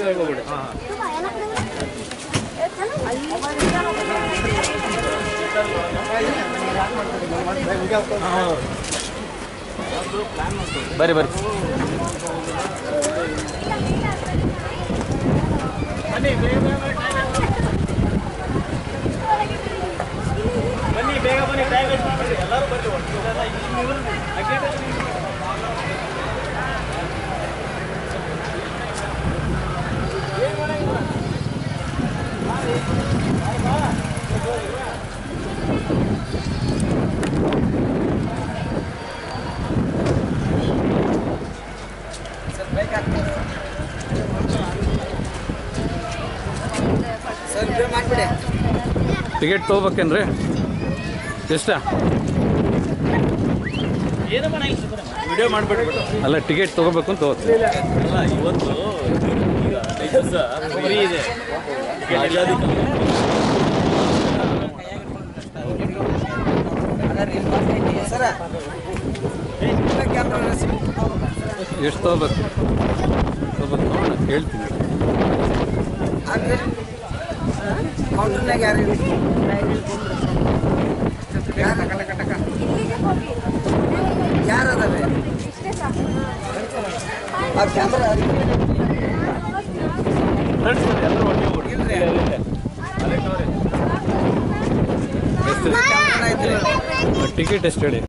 ಹೋಗ್ಬಿಡಿ ಹಾಂ ಬರ್ರಿ ಬರ್ರಿ ಬನ್ನಿ ಬೇಗ ಬನ್ನಿ ಟೈಮ್ ವೇಸ್ಟ್ ಮಾಡಬೇಡಿ ಎಲ್ಲರೂ ಬರ್ರಿ ಟಿಕೆಟ್ ತೊಗೋಬೇಕೇನ್ರಿ ಎಷ್ಟ ವಿಡಿಯೋ ಮಾಡಿಬಿಟ್ಟು ಅಲ್ಲ ಟಿಕೆಟ್ ತೊಗೋಬೇಕು ಅಂತ ಹೋಗ್ತೀನಿ ಅಲ್ಲ ಇವತ್ತು ಈಗ ಐದು ದಿವಸ ಫ್ರೀ ಇದೆ ರಾಜ್ಯಾಧಿಕ ಎಷ್ಟು ತೊಗೋಬೇಕು ತೊಗೋಬೇಕು ನೋಡೋಣ ಹೇಳ್ತೀನಿ ಕೌಂಟರ್ನಾಗ ಯಾರು ಯಾರು ಅದಾರೆ ಆ ಕ್ಯಾಮ್ರಾ ಫ್ರೆಂಡ್ಸ್ ಎಲ್ಲರೂ ಒಟ್ಟಿಗೆ ಹೋಗ್ಬಿಡಿ. ಇಲ್ರಿ. ಇಲ್ಲ, ಇಲ್ಲ, ಇಲ್ಲ. ಎಷ್ಟು ಕ್ಯಾಮ್ರಾ ಐತ್ರಿ ಟಿಕೆಟ್ ಎಷ್ಟು ಹೇಳಿ